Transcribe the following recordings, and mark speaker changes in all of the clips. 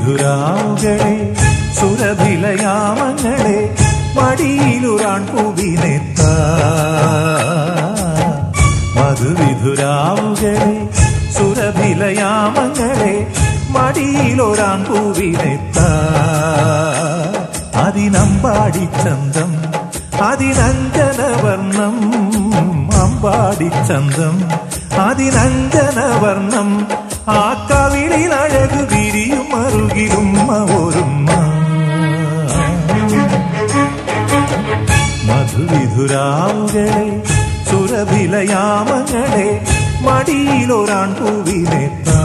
Speaker 1: മധുവിധുരാവുകളെ സുരഭിലയാമങ്ങളെ മടിയിലുറാൻ പൂവിനെത്ത മധുവിധുരാവുകളെ സുരഭിലയാമങ്ങളെ മടിയിലൊരാൻ പൂവിനെത്ത അതിനമ്പാടി ചന്തം അതിനഞ്ജനവർണം അമ്പാടി ചന്തം അതിനഞ്ജനവർണം ആ കവിളിൽ അഴകു വിരിയും അറുകിലും ഒരുമ്മ മധുവിധുരാവുകളെ സുരഭിലയാമങ്ങളെ മടിയിലൊരാൺ പൂവിനെത്താ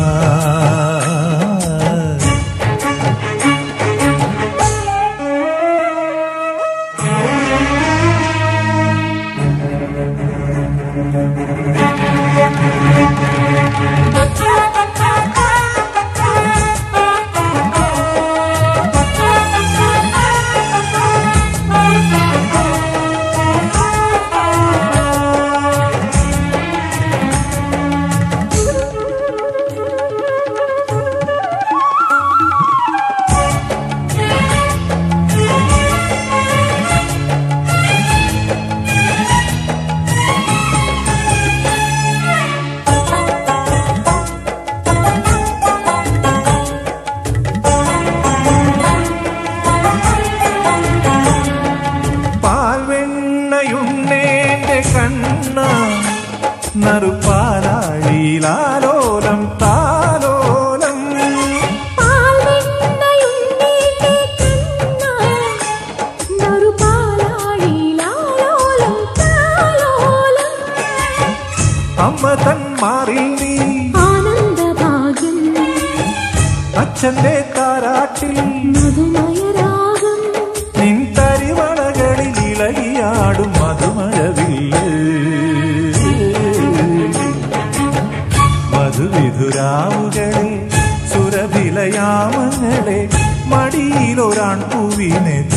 Speaker 1: പാൽവെണ്ണയുണ്ണേന്റെ കണ്ണ നറുപാലാഴിയിലാലോലം താലോലം അമ്മ തൻ മാറിൽ നീ അച്ഛന്റെ താരാട്ടിൽ നിൻ തരിവളകളിൽ ഇളകിയാടും മധുമഴവില്ല് മധുവിധുരാവുകളെ സുരഭിലയാമങ്ങളെ മടിയിലൊരാൺ പൂവിനെത്ത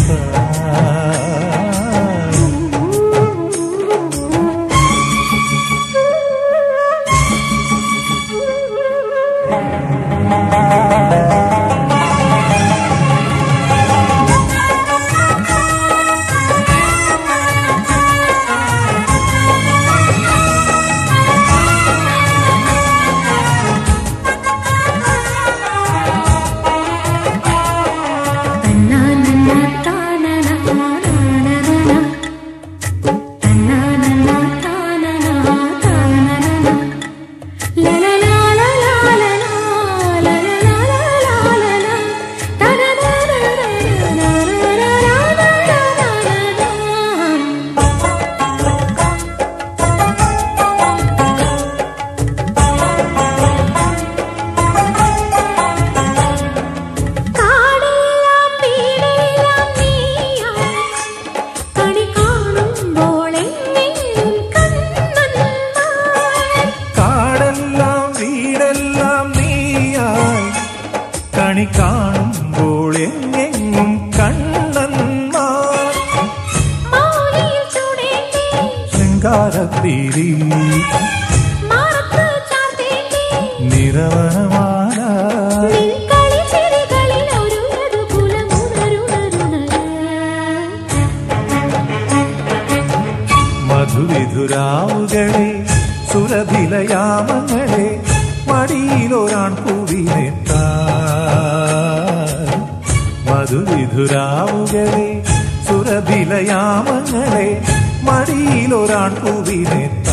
Speaker 2: കാടെല്ലാം വീടെല്ലാം നീയാ കണി കാണുമ്പോൾ എന്നെയും കണ്ണന്മാർ
Speaker 1: കാടെല്ലാം വീടെല്ലാം നീയായി കണി കാണുമ്പോൾ എങ്ങെങ്ങും കണ്ണന്മാർ
Speaker 2: മൗലിയിൽ ചൂടേണ്ടി
Speaker 1: ശൃംഗാരത്തിരി
Speaker 2: മാറത്ത് ചാർത്തേണ്ടി
Speaker 1: നിരവനമാല
Speaker 2: നിൻ കളിച്ചിരികളിൽ ഒരു മധുകുലമുണരുണരുണര
Speaker 1: മധുവിധുരാവുകളെ സുരഭിലയാമങ്ങളെ മടിയിലൊരാൺ പൂവിനെത്ത മധുവിധുരാവുകളെ സുരഭിലയാമങ്ങളെ മടിയിലൊരാൺ പൂവിനെത്ത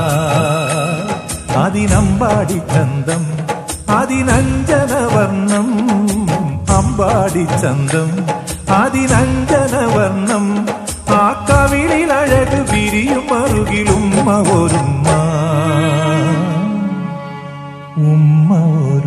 Speaker 1: അതിനമ്പാടി ചന്തം അതിനഞ്ജനവർണം അമ്പാടി ചന്തം അതിനഞ്ജനവർണം ആ കവിളിൽ അഴക് വിരിയും അറുകിൽ ഉമ്മ ഒരുമ്മ ഉമ്മ ഒരു